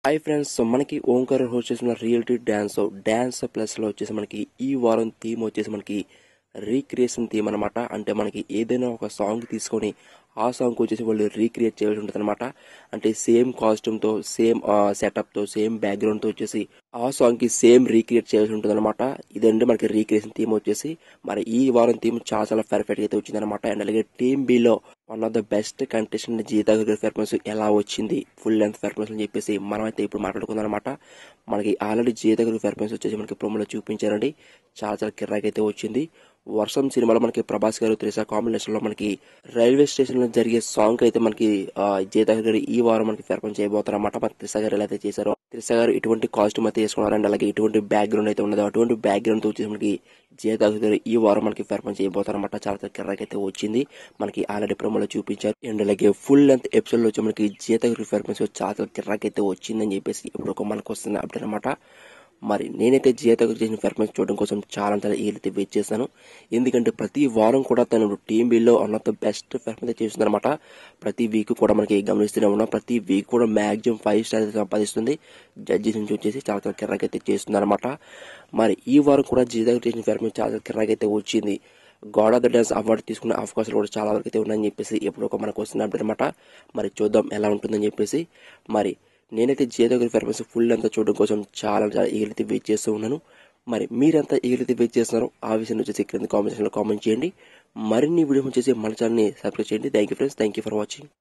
hi friends so మనకి Omkar host చేసిన reality dance dance plus లో వచ్చేసి మనకి ఈ వారం థీమ్ వచ్చేసి మనకి రీక్రియేషన్ థీమ్ అనమాట అంటే మనకి ఏదైనా ఒక సాంగ్ తీసుకొని ఆ సాంగ్ వచ్చేసి వాళ్ళు రీక్రియేట్ చేయాల్సి ఉంటుంది అనమాట అంటే సేమ్ కాస్ట్యూమ్ తో సేమ్ సెటప్ తో సేమ్ బ్యాక్గ్రౌండ్ తో వచ్చేసి ఆ సాంగ్ కి సేమ్ రీక్రియేట్ చేయాల్సి ఉంటుంది అనమాట ఇదంటే మనకి రీక్రియేషన్ థీమ్ వచ్చేసి మరి ఈ వారం థీమ్ చాలా చాలా పర్ఫెక్ట్ గా అయితే వచ్చింది అనమాట అండ్ అలాగే టీమ్ బి లో one of the best contestant Jeetha గారి పెర్ఫార్మెన్స్ ఎలా వచ్చింది ఫుల్ లెంత్ పెర్ఫార్మెన్స్ అని చెప్పేసి మనం అయితే ఇప్పుడు మాట్లాడుకుందాం అనమాట మనకి ఆల్రెడీ జీతా గారి పెర్ఫార్మెన్స్ వచ్చేసి మనకి ప్రోమోలో చూపించారండి చాలా చాలా కిర్రాక్ అయితే వచ్చింది వర్షం సినిమాలో మనకి ప్రభాస్ గారు త్రిష కాంబినేషన్ లో మనకి రైల్వే స్టేషన్ లో జరిగే సాంగ్ అయితే మనకి జీతా గారు ఈ వారం మనకి పెర్ఫార్మ్ చేయబోతారు అనమాట మన త్రిష గారు ఎలా అయితే చేశారో త్రిష గారు ఇటువంటి కాస్ట్యూమ్ అయితే వేసుకున్నారండి అలాగే ఇటువంటి బ్యాక్గ్రౌండ్ అయితే ఉన్నదో అటువంటి బ్యాక్గ్రౌండ్ తో వచ్చేసి మనకి జీతా గారు ఈ వారం మనకి పెర్ఫార్మ్ చేయబోతారు అనమాట చాలా చాలా కిర్రాక్ అయితే వచ్చింది మనకి ఆల్రెడీ ప్రోమోలో చూపించారు అండ్ అలాగే ఫుల్ లెంత్ ఎపిసోడ్ లో వచ్చి మనకి జీతా గారి పెర్ఫార్మెన్స్ చాలా చాలా కిర్రాక్ అయితే వచ్చిందని చెప్పేసి ఇప్పుడు ఒక మనకు వస్తుంది అప్డేట్ అనమాట మరి నేనైతే జియా దగ్గర చేసిన పెర్ఫార్మెన్స్ చూడడం కోసం చాలా చాలా ఈలైతే వెయిట్ చేస్తాను ఎందుకంటే ప్రతి వారం కూడా తను టీమ్ బిల్లో one of the best performance చేస్తుంది అనమాట ప్రతి వీక్ కూడా మనకి గమనిస్తూనే ఉన్నాం ప్రతి వీక్ కూడా మాక్సిమం ఫైవ్ స్టార్ అయితే సంపాదిస్తుంది జడ్జెస్ నుంచి వచ్చేసి చాలా చాలా కిరాక్ అయితే చేస్తుంది అనమాట మరి ఈ వారం కూడా జియా దగ్గర చేసిన పెర్ఫార్మెన్స్ చాలా చాలా కిరాక్ అయితే వచ్చింది god of the dance award తీసుకునే అవకాశాలు కూడా చాలా వరకు అయితే ఉన్నాయని చెప్పేసి ఎప్పుడు ఒక మనకు వస్తుంది అప్డేట్ అనమాట మరి చూద్దాం ఎలా ఉంటుందని చెప్పేసి మరి నేనైతే జియోగ్రఫీ పెర్ఫార్మెన్స్ ఫుల్ అంతా చూడడం కోసం చాలా చాలా ఈగలైతే వెయిట్ చేస్తూ ఉన్నాను మరి మీరంతా ఈగలైతే వెయిట్ చేస్తున్నారో ఆ విషయం వచ్చేసి క్రింద కామెంట్ లో కామెంట్ చేయండి మరిన్ని వీడియో వచ్చేసి మన ఛానల్ని సబ్స్క్రైబ్ చేయండి thank you friends thank you for watching